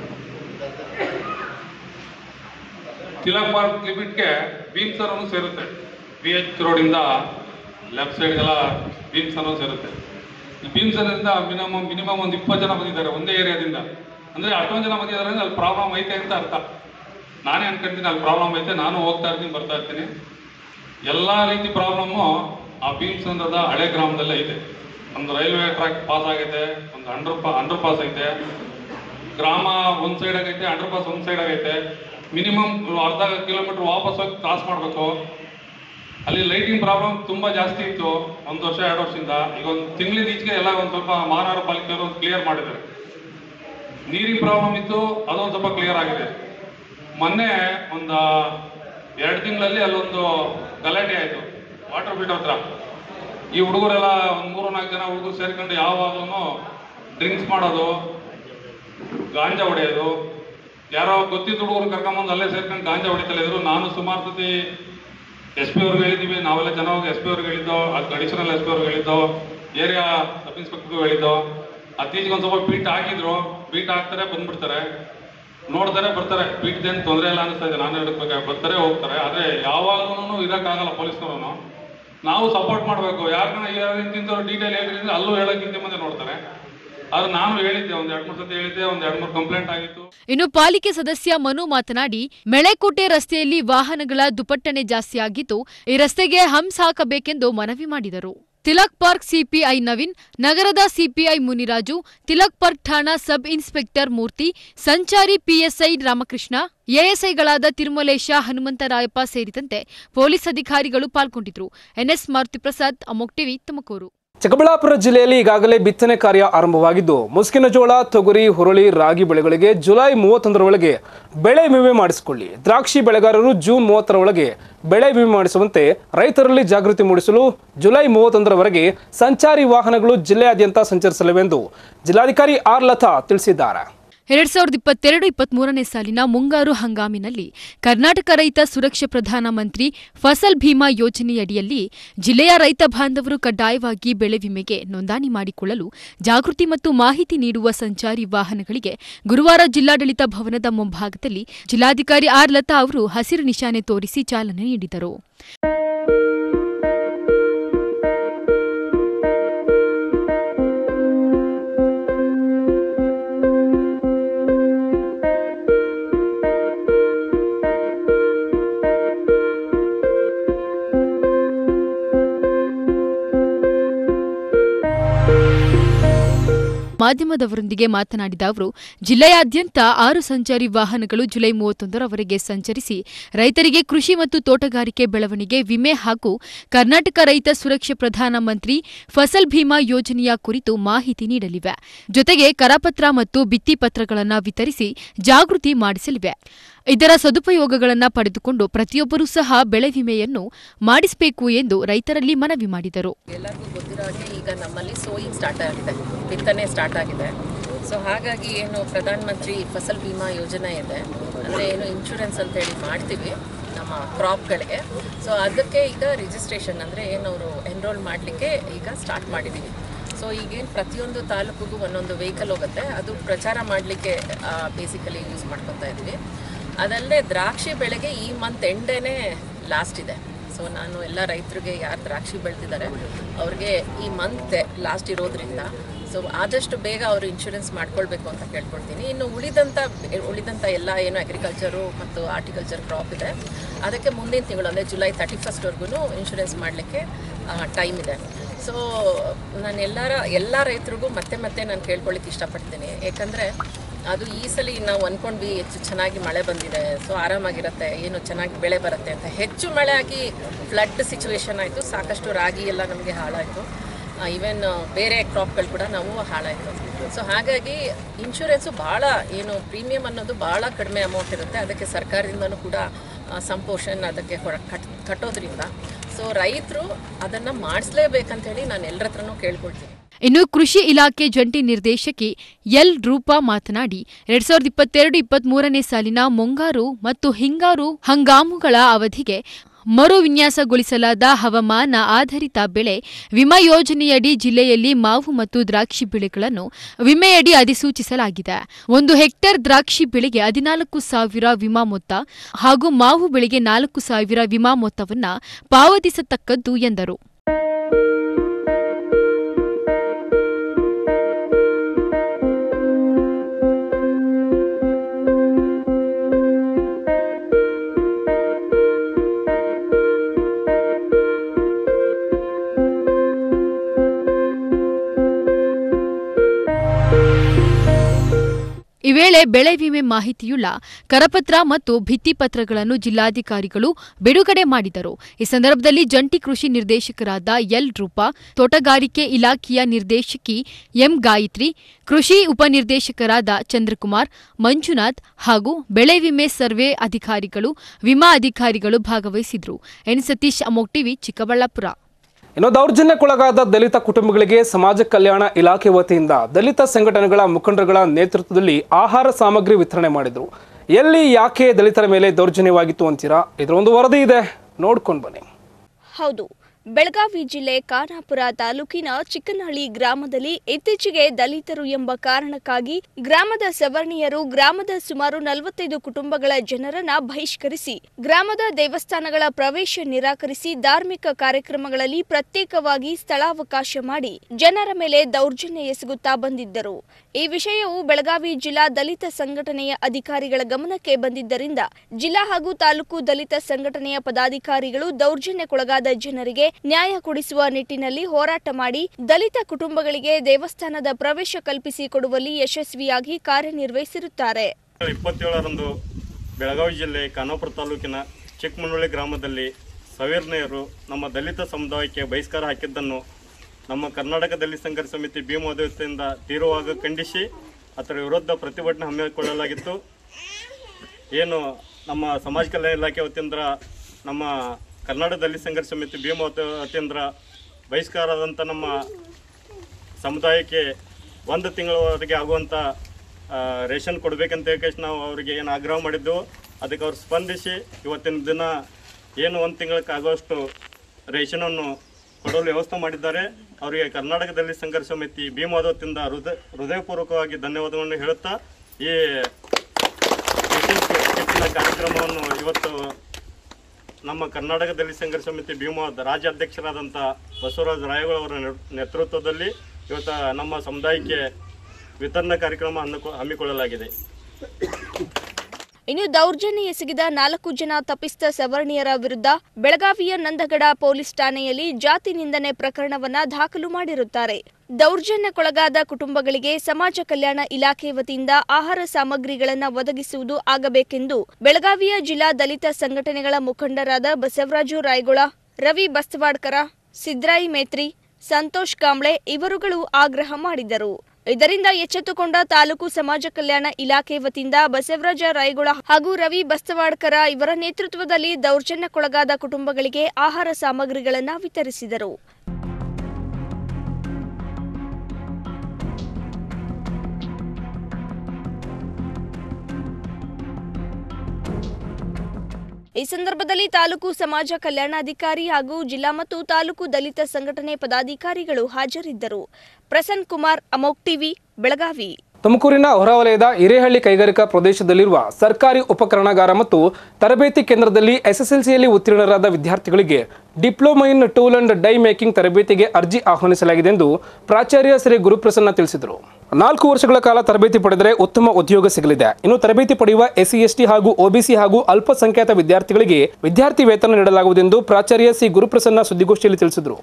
ತಿಲಕ್ ಪಾರ್ಕ್ ಲಿಮಿಟ್ಗೆ ಭೀಮ್ಸರನು ಸೇರುತ್ತೆ ಬಿ ಎಚ್ ರೋಡಿಂದ ಲೆಫ್ಟ್ ಸೈಡ್ಗೆಲ್ಲ ಭೀಮ್ಸನು ಸೇರುತ್ತೆ ಈ ಭೀಮ್ಸರಿಂದ ಮಿನಿಮಮ್ ಮಿನಿಮಮ್ ಒಂದು ಇಪ್ಪತ್ತು ಜನ ಬಂದಿದ್ದಾರೆ ಒಂದೇ ಏರಿಯಾದಿಂದ ಅಂದರೆ ಅಷ್ಟೊಂದು ಜನ ಬಂದಿದ್ದಾರೆ ಅಂದರೆ ಅಲ್ಲಿ ಪ್ರಾಬ್ಲಮ್ ಐತೆ ಅಂತ ಅರ್ಥ ನಾನೇ ಅನ್ಕೊಂತೀನಿ ಅಲ್ಲಿ ಪ್ರಾಬ್ಲಮ್ ಐತೆ ನಾನು ಹೋಗ್ತಾ ಇರ್ತೀನಿ ಬರ್ತಾ ಇರ್ತೀನಿ ಎಲ್ಲ ರೀತಿ ಪ್ರಾಬ್ಲಮ್ಮು ಆ ಭೀಮಸಂದ್ರದ ಹಳೆ ಗ್ರಾಮದಲ್ಲೇ ಐತೆ ಒಂದು ರೈಲ್ವೆ ಟ್ರ್ಯಾಕ್ ಪಾಸ್ ಆಗೈತೆ ಒಂದು ಅಂಡರ್ ಪಾ ಅಂಡರ್ ಪಾಸ್ ಐತೆ ಗ್ರಾಮ ಒಂದು ಸೈಡ್ ಆಗೈತೆ ಅಂಡರ್ ಪಾಸ್ ಒಂದು ಸೈಡ್ ಆಗೈತೆ ಮಿನಿಮಮ್ ಅರ್ಧ ಕಿಲೋಮೀಟರ್ ವಾಪಸ್ ಹೋಗಿ ಕ್ರಾಸ್ ಮಾಡಬೇಕು ಅಲ್ಲಿ ಲೈಟಿಂಗ್ ಪ್ರಾಬ್ಲಮ್ ತುಂಬ ಜಾಸ್ತಿ ಇತ್ತು ಒಂದು ವರ್ಷ ಎರಡು ವರ್ಷದಿಂದ ಈಗ ಒಂದು ತಿಂಗಳಿಂದ ಈಚೆಗೆ ಎಲ್ಲ ಒಂದು ಸ್ವಲ್ಪ ಮಹಾನಗರ ಪಾಲಿಕೆಯವರು ಕ್ಲಿಯರ್ ಮಾಡಿದ್ದಾರೆ ನೀರಿನ ಪ್ರಾಬ್ಲಮ್ ಇತ್ತು ಅದೊಂದು ಸ್ವಲ್ಪ ಕ್ಲಿಯರ್ ಆಗಿದೆ ಮೊನ್ನೆ ಒಂದು ಎರಡು ತಿಂಗಳಲ್ಲಿ ಅಲ್ಲೊಂದು ಗಲಾಟೆ ಆಯಿತು ವಾಟರ್ ಬಿಟ್ ಹತ್ರ ಈ ಹುಡುಗರೆಲ್ಲ ಒಂದು ಮೂರು ನಾಲ್ಕು ಜನ ಹುಡುಗರು ಸೇರ್ಕೊಂಡು ಯಾವಾಗಲೂ ಡ್ರಿಂಕ್ಸ್ ಮಾಡೋದು ಗಾಂಜಾ ಹೊಡೆಯೋದು ಯಾರೋ ಗೊತ್ತಿದ್ದ ಹುಡುಗರು ಕರ್ಕೊಂಬಂದು ಅಲ್ಲೇ ಸೇರ್ಕೊಂಡು ಗಾಂಜಾ ಹೊಡಿತಾ ಇದ್ರು ನಾನು ಸುಮಾರು ಸತಿ ಎಸ್ ಪಿ ಅವ್ರಿಗೆ ಹೇಳಿದ್ದೀವಿ ನಾವೆಲ್ಲ ಜನ ಹೋಗಿ ಎಸ್ ಪಿ ಅವ್ರಿಗೆ ಹೇಳಿದ್ದೋ ಅದು ಅಡಿಷನಲ್ ಎಸ್ ಪಿ ಅವ್ರಿಗೆ ಹೇಳಿದ್ದೋ ಏರಿಯಾ ಸಬ್ ಇನ್ಸ್ಪೆಕ್ಟರ್ಗೂ ಹೇಳಿದ್ದೋ ಅತ್ತೀಚೆಗೆ ಒಂದು ಸ್ವಲ್ಪ ಬೀಟ್ ಹಾಕಿದ್ರು ಬೀಟ್ ಹಾಕ್ತಾರೆ ಬಂದ್ಬಿಡ್ತಾರೆ ನೋಡ್ತಾರೆ ಬರ್ತಾರೆ ಬೀಟ್ದೇನು ತೊಂದರೆ ಇಲ್ಲ ಅನಿಸ್ತಾ ಇದೆ ನಾನು ಹೇಳ್ಬೇಕಾದ್ರೆ ಬರ್ತಾರೆ ಹೋಗ್ತಾರೆ ಆದರೆ ಯಾವಾಗಲೂ ಇರೋಕ್ಕಾಗಲ್ಲ ಪೊಲೀಸ್ನವರು ನಾವು ಸಪೋರ್ಟ್ ಮಾಡಬೇಕು ಯಾರನ್ನ ಇಂತಿಂಥವ್ರು ಡೀಟೇಲ್ ಹೇಳಿದ್ರೆ ಅಲ್ಲೂ ಹೇಳೋಕ್ಕಿಂತ ಮುಂದೆ ನೋಡ್ತಾರೆ ಆದ್ರೆ ನಾನು ಹೇಳಿದ್ದೆ ಒಂದು ಎರಡು ಮೂರು ಸತಿ ಹೇಳಿದ್ದೆ ಒಂದು ಎರಡು ಮೂರು ಕಂಪ್ಲೇಂಟ್ ಆಗಿತ್ತು ಇನ್ನು ಪಾಲಿಕೆ ಸದಸ್ಯ ಮನು ಮಾತನಾಡಿ ಮೆಳೆಕೋಟೆ ರಸ್ತೆಯಲ್ಲಿ ವಾಹನಗಳ ದುಪಟ್ಟಣೆ ಜಾಸ್ತಿಯಾಗಿದ್ದು ಈ ರಸ್ತೆಗೆ ಹಂಸ್ ಹಾಕಬೇಕೆಂದು ಮನವಿ ಮಾಡಿದರು ತಿಲಕ್ ಪಾರ್ಕ್ ಸಿಪಿಐ ನವೀನ್ ನಗರದ ಸಿಪಿಐ ಮುನಿರಾಜು ತಿಲಕ್ ಪಾರ್ಕ್ ಠಾಣಾ ಸಬ್ ಇನ್ಸ್ಪೆಕ್ಟರ್ ಮೂರ್ತಿ ಸಂಚಾರಿ ಪಿಎಸ್ಐ ರಾಮಕೃಷ್ಣ ಎಎಸ್ಐಗಳಾದ ತಿರುಮಲೇಶ ಹನುಮಂತರಾಯಪ್ಪ ಸೇರಿದಂತೆ ಪೊಲೀಸ್ ಅಧಿಕಾರಿಗಳು ಪಾಲ್ಗೊಂಡಿದ್ರು ಎನ್ಎಸ್ ಮಾರುತಿ ಪ್ರಸಾದ್ ಅಮೋಕ್ ಟಿವಿ ತುಮಕೂರು ಚಿಕ್ಕಬಳ್ಳಾಪುರ ಜಿಲ್ಲೆಯಲ್ಲಿ ಈಗಾಗಲೇ ಬಿತ್ತನೆ ಕಾರ್ಯ ಆರಂಭವಾಗಿದ್ದು ಮುಸ್ಕಿನ ಜೋಳ ತೊಗರಿ ಹುರುಳಿ ರಾಗಿ ಬೆಳೆಗಳಿಗೆ ಜುಲೈ ಮೂವತ್ತೊಂದರ ಒಳಗೆ ಬೆಳೆ ವಿಮೆ ಮಾಡಿಸಿಕೊಳ್ಳಿ ದ್ರಾಕ್ಷಿ ಬೆಳೆಗಾರರು ಜೂನ್ ಮೂವತ್ತರ ಒಳಗೆ ಬೆಳೆ ವಿಮೆ ಮಾಡಿಸುವಂತೆ ರೈತರಲ್ಲಿ ಜಾಗೃತಿ ಮೂಡಿಸಲು ಜುಲೈ ಮೂವತ್ತೊಂದರವರೆಗೆ ಸಂಚಾರಿ ವಾಹನಗಳು ಜಿಲ್ಲೆಯಾದ್ಯಂತ ಸಂಚರಿಸಲಿವೆಂದು ಜಿಲ್ಲಾಧಿಕಾರಿ ಆರ್ ಲತಾ ತಿಳಿಸಿದ್ದಾರೆ ಎರಡ್ ಸಾವಿರದ ಇಪ್ಪತ್ತೆರಡು ಇಪ್ಪತ್ಮೂರನೇ ಸಾಲಿನ ಮುಂಗಾರು ಹಂಗಾಮಿನಲ್ಲಿ ಕರ್ನಾಟಕ ರೈತ ಸುರಕ್ಷಾ ಪ್ರಧಾನಮಂತ್ರಿ ಫಸಲ್ ಭೀಮಾ ಯೋಜನೆಯಡಿಯಲ್ಲಿ ಜಿಲ್ಲೆಯ ರೈತ ಬಾಂಧವರು ಕಡ್ಡಾಯವಾಗಿ ಬೆಳೆ ವಿಮೆಗೆ ನೋಂದಣಿ ಮಾಡಿಕೊಳ್ಳಲು ಜಾಗೃತಿ ಮತ್ತು ಮಾಹಿತಿ ನೀಡುವ ಸಂಚಾರಿ ವಾಹನಗಳಿಗೆ ಗುರುವಾರ ಜಿಲ್ಲಾಡಳಿತ ಭವನದ ಮುಂಭಾಗದಲ್ಲಿ ಜಿಲ್ಲಾಧಿಕಾರಿ ಆರ್ ಲತಾ ಅವರು ಹಸಿರು ನಿಶಾನೆ ತೋರಿಸಿ ಚಾಲನೆ ನೀಡಿದರು ಮಾಧ್ಯಮದವರೊಂದಿಗೆ ಮಾತನಾಡಿದ ಅವರು ಜಿಲ್ಲೆಯಾದ್ಯಂತ ಆರು ಸಂಚಾರಿ ವಾಹನಗಳು ಜುಲೈ ಮೂವತ್ತೊಂದರವರೆಗೆ ಸಂಚರಿಸಿ ರೈತರಿಗೆ ಕೃಷಿ ಮತ್ತು ತೋಟಗಾರಿಕೆ ಬೆಳವಣಿಗೆ ವಿಮೆ ಹಾಗೂ ಕರ್ನಾಟಕ ರೈತ ಸುರಕ್ಷಾ ಪ್ರಧಾನಮಂತ್ರಿ ಫಸಲ್ ಭೀಮಾ ಯೋಜನೆಯ ಕುರಿತು ಮಾಹಿತಿ ನೀಡಲಿವೆ ಜೊತೆಗೆ ಕರಪತ್ರ ಮತ್ತು ಭಿತ್ತಿಪತ್ರಗಳನ್ನು ವಿತರಿಸಿ ಜಾಗೃತಿ ಮಾಡಿಸಲಿವೆ ಇದರ ಸದುಪಯೋಗಗಳನ್ನು ಪಡೆದುಕೊಂಡು ಪ್ರತಿಯೊಬ್ಬರೂ ಸಹ ಬೆಳೆ ವಿಮೆಯನ್ನು ಮಾಡಿಸಬೇಕು ಎಂದು ರೈತರಲ್ಲಿ ಮನವಿ ಮಾಡಿದರು ಎಲ್ಲರಿಗೂ ಗೊತ್ತಿರೋ ಹಾಗೆ ಈಗ ನಮ್ಮಲ್ಲಿ ಸೋಯಿಂಗ್ ಸ್ಟಾರ್ಟ್ ಆಗಿದೆ ಬಿತ್ತನೆ ಸ್ಟಾರ್ಟ್ ಆಗಿದೆ ಸೊ ಹಾಗಾಗಿ ಏನು ಪ್ರಧಾನ ಮಂತ್ರಿ ಫಸಲ್ ಬಿಮಾ ಯೋಜನೆ ಇದೆ ಅಂದರೆ ಏನು ಇನ್ಶೂರೆನ್ಸ್ ಅಂತ ಹೇಳಿ ಮಾಡ್ತೀವಿ ನಮ್ಮ ಕ್ರಾಪ್ಗಳಿಗೆ ಸೊ ಅದಕ್ಕೆ ಈಗ ರಿಜಿಸ್ಟ್ರೇಷನ್ ಅಂದರೆ ಏನು ಅವರು ಎನ್ರೋಲ್ ಮಾಡಲಿಕ್ಕೆ ಈಗ ಸ್ಟಾರ್ಟ್ ಮಾಡಿದ್ದೀವಿ ಸೊ ಈಗೇನು ಪ್ರತಿಯೊಂದು ತಾಲೂಕಿಗೂ ಒಂದೊಂದು ವೆಹಿಕಲ್ ಹೋಗುತ್ತೆ ಅದು ಪ್ರಚಾರ ಮಾಡಲಿಕ್ಕೆ ಬೇಸಿಕಲಿ ಯೂಸ್ ಮಾಡ್ಕೊತಾ ಇದ್ವಿ ಅದಲ್ಲದೆ ದ್ರಾಕ್ಷಿ ಬೆಳೆಗೆ ಈ ಮಂತ್ ಎಂಡೇನೆ ಲಾಸ್ಟ್ ಇದೆ ಸೊ ನಾನು ಎಲ್ಲ ರೈತರಿಗೆ ಯಾರು ದ್ರಾಕ್ಷಿ ಬೆಳೆದಿದ್ದಾರೆ ಅವ್ರಿಗೆ ಈ ಮಂತ್ ಲಾಸ್ಟ್ ಇರೋದ್ರಿಂದ ಸೊ ಆದಷ್ಟು ಬೇಗ ಅವರು ಇನ್ಶೂರೆನ್ಸ್ ಮಾಡ್ಕೊಳ್ಬೇಕು ಅಂತ ಕೇಳ್ಕೊಳ್ತೀನಿ ಇನ್ನು ಉಳಿದಂಥ ಉಳಿದಂಥ ಎಲ್ಲ ಏನು ಅಗ್ರಿಕಲ್ಚರು ಮತ್ತು ಆರ್ಟಿಕಲ್ಚರ್ ಕ್ರಾಪ್ ಇದೆ ಅದಕ್ಕೆ ಮುಂದಿನ ತಿಂಗಳು ಅಂದರೆ ಜುಲೈ ತರ್ಟಿ ಫಸ್ಟ್ವರೆಗೂ ಇನ್ಶೂರೆನ್ಸ್ ಮಾಡಲಿಕ್ಕೆ ಟೈಮ್ ಇದೆ ಸೊ ನಾನು ಎಲ್ಲರ ಎಲ್ಲ ರೈತರಿಗೂ ಮತ್ತೆ ಮತ್ತೆ ನಾನು ಕೇಳ್ಕೊಳ್ಳಿಕ್ಕೆ ಇಷ್ಟಪಡ್ತೀನಿ ಯಾಕಂದರೆ ಅದು ಈ ಸಲ ನಾವು ಅಂದ್ಕೊಂಡ್ವಿ ಹೆಚ್ಚು ಚೆನ್ನಾಗಿ ಮಳೆ ಬಂದಿದೆ ಸೊ ಆರಾಮಾಗಿರುತ್ತೆ ಏನು ಚೆನ್ನಾಗಿ ಬೆಳೆ ಬರುತ್ತೆ ಅಂತ ಹೆಚ್ಚು ಮಳೆ ಆಗಿ ಫ್ಲಡ್ ಸಿಚುವೇಶನ್ ಆಯಿತು ಸಾಕಷ್ಟು ರಾಗಿ ಎಲ್ಲ ನಮಗೆ ಹಾಳಾಯಿತು ಈವನ್ ಬೇರೆ ಕ್ರಾಪ್ಗಳು ಕೂಡ ನಾವು ಹಾಳಾಯಿತು ಸೊ ಹಾಗಾಗಿ ಇನ್ಶೂರೆನ್ಸು ಭಾಳ ಏನು ಪ್ರೀಮಿಯಂ ಅನ್ನೋದು ಭಾಳ ಕಡಿಮೆ ಅಮೌಂಟ್ ಇರುತ್ತೆ ಅದಕ್ಕೆ ಸರ್ಕಾರದಿಂದನೂ ಕೂಡ ಸಂಪೋಷನ್ ಅದಕ್ಕೆ ಕೊಡ ಕಟ್ ಕಟ್ಟೋದ್ರಿಂದ ಸೊ ರೈತರು ಅದನ್ನು ಮಾಡಿಸ್ಲೇಬೇಕಂತ ಹೇಳಿ ನಾನು ಎಲ್ಲರ ಹತ್ರನೂ ಕೇಳ್ಕೊಳ್ತೀನಿ ಇನ್ನು ಕೃಷಿ ಇಲಾಖೆ ಜಂಟಿ ನಿರ್ದೇಶಕಿ ಎಲ್ ರೂಪಾ ಮಾತನಾಡಿ ಎರಡ್ ಸಾವಿರದ ಇಪ್ಪತ್ತೆರಡು ಇಪ್ಪತ್ಮೂರನೇ ಸಾಲಿನ ಮುಂಗಾರು ಮತ್ತು ಹಿಂಗಾರು ಹಂಗಾಮುಗಳ ಅವಧಿಗೆ ಮರು ವಿನ್ಯಾಸಗೊಳಿಸಲಾದ ಹವಾಮಾನ ಆಧಾರಿತ ಬೆಳೆ ವಿಮಾ ಯೋಜನೆಯಡಿ ಜಿಲ್ಲೆಯಲ್ಲಿ ಮಾವು ಮತ್ತು ದ್ರಾಕ್ಷಿ ಬೆಳೆಗಳನ್ನು ವಿಮೆಯಡಿ ಅಧಿಸೂಚಿಸಲಾಗಿದೆ ಒಂದು ಹೆಕ್ಟೇರ್ ದ್ರಾಕ್ಷಿ ಬೆಳೆಗೆ ಹದಿನಾಲ್ಕು ಸಾವಿರ ವಿಮಾ ಮೊತ್ತ ಹಾಗೂ ಮಾವು ಬೆಳೆಗೆ ನಾಲ್ಕು ಸಾವಿರ ವಿಮಾ ಮೊತ್ತವನ್ನು ಪಾವತಿಸತಕ್ಕದ್ದು ಎಂದರು ಈ ವೇಳೆ ಬೆಳೆ ವಿಮೆ ಮಾಹಿತಿಯುಳ್ಳ ಕರಪತ್ರ ಮತ್ತು ಭಿತ್ತಿಪತ್ರಗಳನ್ನು ಜಿಲ್ಲಾಧಿಕಾರಿಗಳು ಬಿಡುಗಡೆ ಮಾಡಿದರು ಈ ಸಂದರ್ಭದಲ್ಲಿ ಜಂಟಿ ಕೃಷಿ ನಿರ್ದೇಶಕರಾದ ಎಲ್ ರೂಪಾ ತೋಟಗಾರಿಕೆ ಇಲಾಖೆಯ ನಿರ್ದೇಶಕಿ ಎಂ ಗಾಯತ್ರಿ ಕೃಷಿ ಉಪನಿರ್ದೇಶಕರಾದ ಚಂದ್ರಕುಮಾರ್ ಮಂಜುನಾಥ್ ಹಾಗೂ ಬೆಳೆ ವಿಮೆ ಸರ್ವೆ ಅಧಿಕಾರಿಗಳು ವಿಮಾ ಅಧಿಕಾರಿಗಳು ಭಾಗವಹಿಸಿದ್ರು ಎನ್ ಸತೀಶ್ ಅಮೋಕ್ ಟಿವಿ ಚಿಕ್ಕಬಳ್ಳಾಪುರ ಇನ್ನು ದೌರ್ಜನ್ಯಕ್ಕೊಳಗಾದ ದಲಿತ ಕುಟುಂಬಗಳಿಗೆ ಸಮಾಜ ಕಲ್ಯಾಣ ಇಲಾಖೆ ವತಿಯಿಂದ ದಲಿತ ಸಂಘಟನೆಗಳ ಮುಖಂಡರುಗಳ ನೇತೃತ್ವದಲ್ಲಿ ಆಹಾರ ಸಾಮಗ್ರಿ ವಿತರಣೆ ಮಾಡಿದರು ಎಲ್ಲಿ ಯಾಕೆ ದಲಿತರ ಮೇಲೆ ದೌರ್ಜನ್ಯವಾಗಿತ್ತು ಅಂತೀರಾ ಇದರ ಒಂದು ವರದಿ ಇದೆ ನೋಡ್ಕೊಂಡು ಬನ್ನಿ ಹೌದು ಬೆಳಗಾವಿ ಜಿಲ್ಲೆ ಖಾನಾಪುರ ತಾಲೂಕಿನ ಚಿಕ್ಕನಹಳ್ಳಿ ಗ್ರಾಮದಲ್ಲಿ ಇತ್ತೀಚೆಗೆ ದಲಿತರು ಎಂಬ ಕಾರಣಕ್ಕಾಗಿ ಗ್ರಾಮದ ಸವರ್ಣೀಯರು ಗ್ರಾಮದ ಸುಮಾರು ನಲವತ್ತೈದು ಕುಟುಂಬಗಳ ಜನರನ್ನ ಬಹಿಷ್ಕರಿಸಿ ಗ್ರಾಮದ ದೇವಸ್ಥಾನಗಳ ಪ್ರವೇಶ ನಿರಾಕರಿಸಿ ಧಾರ್ಮಿಕ ಕಾರ್ಯಕ್ರಮಗಳಲ್ಲಿ ಪ್ರತ್ಯೇಕವಾಗಿ ಸ್ಥಳಾವಕಾಶ ಮಾಡಿ ಜನರ ಮೇಲೆ ದೌರ್ಜನ್ಯ ಎಸಗುತ್ತಾ ಬಂದಿದ್ದರು ಈ ವಿಷಯವು ಬೆಳಗಾವಿ ಜಿಲ್ಲಾ ದಲಿತ ಸಂಘಟನೆಯ ಅಧಿಕಾರಿಗಳ ಗಮನಕ್ಕೆ ಬಂದಿದ್ದರಿಂದ ಜಿಲ್ಲಾ ಹಾಗೂ ತಾಲೂಕು ದಲಿತ ಸಂಘಟನೆಯ ಪದಾಧಿಕಾರಿಗಳು ದೌರ್ಜನ್ಯಕ್ಕೊಳಗಾದ ಜನರಿಗೆ ನ್ಯಾಯ ಕೊಡಿಸುವ ನಿಟ್ಟಿನಲ್ಲಿ ಹೋರಾಟ ಮಾಡಿ ದಲಿತ ಕುಟುಂಬಗಳಿಗೆ ದೇವಸ್ಥಾನದ ಪ್ರವೇಶ ಕಲ್ಪಿಸಿ ಕೊಡುವಲ್ಲಿ ಯಶಸ್ವಿಯಾಗಿ ಕಾರ್ಯನಿರ್ವಹಿಸಿರುತ್ತಾರೆ ಇಪ್ಪತ್ತೇಳರಂದು ಬೆಳಗಾವಿ ಜಿಲ್ಲೆ ಖಾನಾಪುರ ತಾಲೂಕಿನ ಚಿಕ್ಕಮನಹಳ್ಳಿ ಗ್ರಾಮದಲ್ಲಿ ಸವೀರ್ನೆಯರು ನಮ್ಮ ದಲಿತ ಸಮುದಾಯಕ್ಕೆ ಬಹಿಷ್ಕಾರ ಹಾಕಿದ್ದನ್ನು ನಮ್ಮ ಕರ್ನಾಟಕ ದಲಿತ ಸಂಘರ್ಷ ಸಮಿತಿ ಭೀಮೋದಯತೆಯಿಂದ ತೀವ್ರವಾಗಿ ಖಂಡಿಸಿ ಅದರ ವಿರುದ್ಧ ಪ್ರತಿಭಟನೆ ಹಮ್ಮಿಕೊಳ್ಳಲಾಗಿತ್ತು ಏನು ನಮ್ಮ ಸಮಾಜ ಕಲ್ಯಾಣ ಇಲಾಖೆ ವತಿಯಿಂದ ನಮ್ಮ ಕರ್ನಾಟಕ ದಲಿತ ಸಂಘರ್ಷ ಸಮಿತಿ ಭೀಮ ವತಿಯಿಂದ ಬಹಿಷ್ಕಾರದಂಥ ನಮ್ಮ ಸಮುದಾಯಕ್ಕೆ ಒಂದು ತಿಂಗಳವರೆಗೆ ಆಗುವಂಥ ಆ, ರೇಷನ್ ಕೊಡಬೇಕಂತ ಹೇಳಿ ನಾವು ಅವರಿಗೆ ಏನು ಆಗ್ರಹ ಮಾಡಿದ್ದೆವು ಅದಕ್ಕೆ ಅವ್ರು ಸ್ಪಂದಿಸಿ ಇವತ್ತಿನ ದಿನ ಏನು ಒಂದು ತಿಂಗಳಕ್ಕೆ ಆಗುವಷ್ಟು ರೇಷನನ್ನು ಕೊಡಲು ವ್ಯವಸ್ಥೆ ಮಾಡಿದ್ದಾರೆ ಅವರಿಗೆ ಕರ್ನಾಟಕದಲ್ಲಿ ಸಂಘರ್ಷ ಸಮಿತಿ ಭೀಮೋದವತ್ತಿಂದ ಹೃದಯ ಹೃದಯಪೂರ್ವಕವಾಗಿ ಧನ್ಯವಾದಗಳನ್ನು ಹೇಳುತ್ತಾ ಈ ರೇಷನ್ ಕಿಟ್ಟಿನ ಕಾರ್ಯಕ್ರಮವನ್ನು ಇವತ್ತು ನಮ್ಮ ಕರ್ನಾಟಕ ದಲಿತ ಸಂಘರ್ಷ ಸಮಿತಿ ಭೀಮೋದ ರಾಜ್ಯಾಧ್ಯಕ್ಷರಾದಂಥ ಬಸವರಾಜ ರಾಯಗಳು ಅವರ ನೇತೃ- ನೇತೃತ್ವದಲ್ಲಿ ಇವತ್ತು ನಮ್ಮ ಸಮುದಾಯಕ್ಕೆ ವಿತರಣಾ ಕಾರ್ಯಕ್ರಮ ಹಮ್ಮಿಕೊ- ಹಮ್ಮಿಕೊಳ್ಳಲಾಗಿದೆ ಇನ್ನು ದೌರ್ಜನ್ಯ ಎಸಗಿದ ನಾಲ್ಕು ಜನ ತಪ್ಪಿಸ್ಥ ಸವರ್ಣೀಯರ ವಿರುದ್ಧ ಬೆಳಗಾವಿಯ ನಂದಗಡ ಪೊಲೀಸ್ ಠಾಣೆಯಲ್ಲಿ ಜಾತಿ ನಿಂದನೆ ಪ್ರಕರಣವನ್ನ ದಾಖಲು ಮಾಡಿರುತ್ತಾರೆ ದೌರ್ಜನ್ಯಕ್ಕೊಳಗಾದ ಕುಟುಂಬಗಳಿಗೆ ಸಮಾಜ ಕಲ್ಯಾಣ ಇಲಾಖೆ ವತಿಯಿಂದ ಆಹಾರ ಸಾಮಗ್ರಿಗಳನ್ನು ಒದಗಿಸುವುದು ಆಗಬೇಕೆಂದು ಬೆಳಗಾವಿಯ ಜಿಲ್ಲಾ ದಲಿತ ಸಂಘಟನೆಗಳ ಮುಖಂಡರಾದ ಬಸವರಾಜು ರಾಯಗೊಳ ರವಿ ಬಸ್ತವಾಡ್ಕರ ಸಿದ್ರಾಯಿ ಮೇತ್ರಿ ಸಂತೋಷ್ ಕಾಂಬ್ಳೆ ಇವರುಗಳು ಆಗ್ರಹ ಮಾಡಿದರು ಇದರಿಂದ ಎಚ್ಚೆತ್ತುಕೊಂಡ ತಾಲೂಕು ಸಮಾಜ ಕಲ್ಯಾಣ ಇಲಾಖೆ ವತಿಯಿಂದ ಬಸವರಾಜ ರಾಯಗೊಳ ಹಾಗೂ ರವಿ ಬಸ್ತವಾಡ್ಕರ ಇವರ ನೇತೃತ್ವದಲ್ಲಿ ದೌರ್ಜನ್ಯಕ್ಕೊಳಗಾದ ಕುಟುಂಬಗಳಿಗೆ ಆಹಾರ ಸಾಮಗ್ರಿಗಳನ್ನು ವಿತರಿಸಿದರು ಈ ಸಂದರ್ಭದಲ್ಲಿ ತಾಲೂಕು ಸಮಾಜ ಕಲ್ಯಾಣಾಧಿಕಾರಿ ಹಾಗೂ ಜಿಲ್ಲಾ ಮತ್ತು ತಾಲೂಕು ದಲಿತ ಸಂಘಟನೆ ಪದಾಧಿಕಾರಿಗಳು ಹಾಜರಿದ್ದರು ಪ್ರಸನ್ ಕುಮಾರ್ ಅಮೋಕ್ ಟಿವಿ ಬೆಳಗಾವಿ ತುಮಕೂರಿನ ಹೊರವಲಯದ ಹಿರೇಹಳ್ಳಿ ಕೈಗಾರಿಕಾ ಪ್ರದೇಶದಲ್ಲಿರುವ ಸರ್ಕಾರಿ ಉಪಕರಣಗಾರ ಮತ್ತು ತರಬೇತಿ ಕೇಂದ್ರದಲ್ಲಿ ಎಸ್ಎಸ್ಎಲ್ಸಿಯಲ್ಲಿ ಉತ್ತೀರ್ಣರಾದ ವಿದ್ಯಾರ್ಥಿಗಳಿಗೆ diploma in tool and die making ತರಬೇತಿಗೆ ಅರ್ಜಿ ಆಹ್ವಾನಿಸಲಾಗಿದೆ ಎಂದು ಪ್ರಾಚಾರ್ಯ ಶ್ರೀ ಗುರುಪ್ರಸನ್ನ ತಿಳಿಸಿದರು ನಾಲ್ಕು ವರ್ಷಗಳ ಕಾಲ ತರಬೇತಿ ಪಡೆದರೆ ಉತ್ತಮ ಉದ್ಯೋಗ ಸಿಗಲಿದೆ ಇನ್ನು ತರಬೇತಿ ಪಡೆಯುವ ಎಸ್ಸಿ ಎಸ್ಟಿ ಹಾಗೂ ಒಬಿಸಿ ಹಾಗೂ ಅಲ್ಪಸಂಖ್ಯಾತ ವಿದ್ಯಾರ್ಥಿಗಳಿಗೆ ವಿದ್ಯಾರ್ಥಿ ವೇತನ ನೀಡಲಾಗುವುದೆಂದು ಪ್ರಾಚಾರ್ಯ ಸಿ ಗುರುಪ್ರಸನ್ನ ಸುದ್ದಿಗೋಷ್ಠಿಯಲ್ಲಿ ತಿಳಿಸಿದರು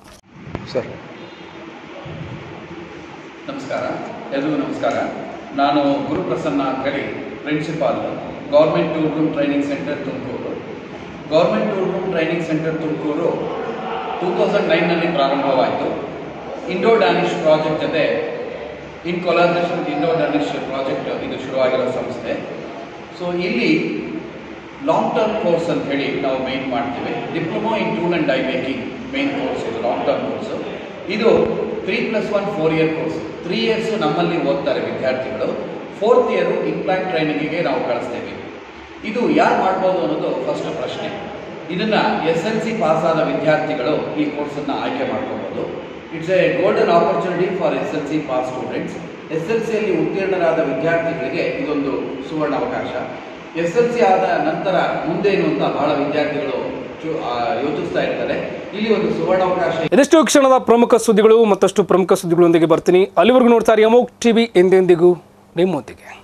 ನಮಸ್ಕಾರ ಎಲ್ರಿಗೂ ನಮಸ್ಕಾರ ನಾನು ಗುರುಪ್ರಸನ್ನ ಅಂತೇಳಿ principal government tool room training centre Tumakuru government tool room training centre Tumakuru two thousand ನೈನ್ನಲ್ಲಿ ಪ್ರಾರಂಭವಾಯಿತು ಇಂಡೋ ಡ್ಯಾನಿಷ್ ಪ್ರಾಜೆಕ್ಟ್ ಜೊತೆ in collaboration with Indo Danish project ಇದು ಶುರುವಾಗಿರೋ ಸಂಸ್ಥೆ ಸೊ ಇಲ್ಲಿ ಲಾಂಗ್ ಟರ್ಮ್ ಕೋರ್ಸ್ ಅಂತ ಹೇಳಿ ನಾವು ಮೇನ್ ಮಾಡ್ತೀವಿ diploma in tool and die making main course ಇದು ಲಾಂಗ್ ಟರ್ಮ್ ಕೋರ್ಸು ಇದು three plus one four year course three years ನಮ್ಮಲ್ಲಿ ಓದ್ತಾರೆ ವಿದ್ಯಾರ್ಥಿಗಳು ಫೋರ್ತ್ ಇಯರು ಇಂಪ್ಲಾಂಟ್ ಟ್ರೈನಿಂಗಿಗೆ ನಾವು ಕಳಿಸ್ತೇವೆ ಇದು ಯಾರು ಮಾಡ್ಬೋದು ಅನ್ನೋದು ಫಸ್ಟ್ ಪ್ರಶ್ನೆ ಇದನ್ನು ಎಸ್ ಎಲ್ ಸಿ ಪಾಸ್ ಆದ ವಿದ್ಯಾರ್ಥಿಗಳು ಈ ಕೋರ್ಸನ್ನು ಆಯ್ಕೆ ಮಾಡ್ಕೋಬೋದು it's a golden opportunity for S L C pass students S L ಸಿಯಲ್ಲಿ ಉತ್ತೀರ್ಣರಾದ ವಿದ್ಯಾರ್ಥಿಗಳಿಗೆ ಇದೊಂದು ಸುವರ್ಣ ಅವಕಾಶ ಎಸ್ ಎಲ್ ಸಿ ಆದ ನಂತರ ಮುಂದೇನು ಅಂತ ಬಹಳ ವಿದ್ಯಾರ್ಥಿಗಳು ಚು- ಆ, ಯೋಚಿಸ್ತಾ ಇರ್ತಾರೆ ಇಲ್ಲಿ ಒಂದು ಸುವರ್ಣಾವಕಾಶ ಇದೆಷ್ಟು ಕ್ಷಣದ ಪ್ರಮುಖ ಸುದ್ದಿಗಳು ಮತ್ತಷ್ಟು ಪ್ರಮುಖ ಸುದ್ದಿಗಳೊಂದಿಗೆ ಬರ್ತೀನಿ ಅಲ್ಲಿವರೆಗೂ ನೋಡ್ತಾರೆ ಅಮೋಕ್ ಟಿವಿ ಎಂದೆಂದಿಗೂ ನಿಮ್ಮೊಂದಿಗೆ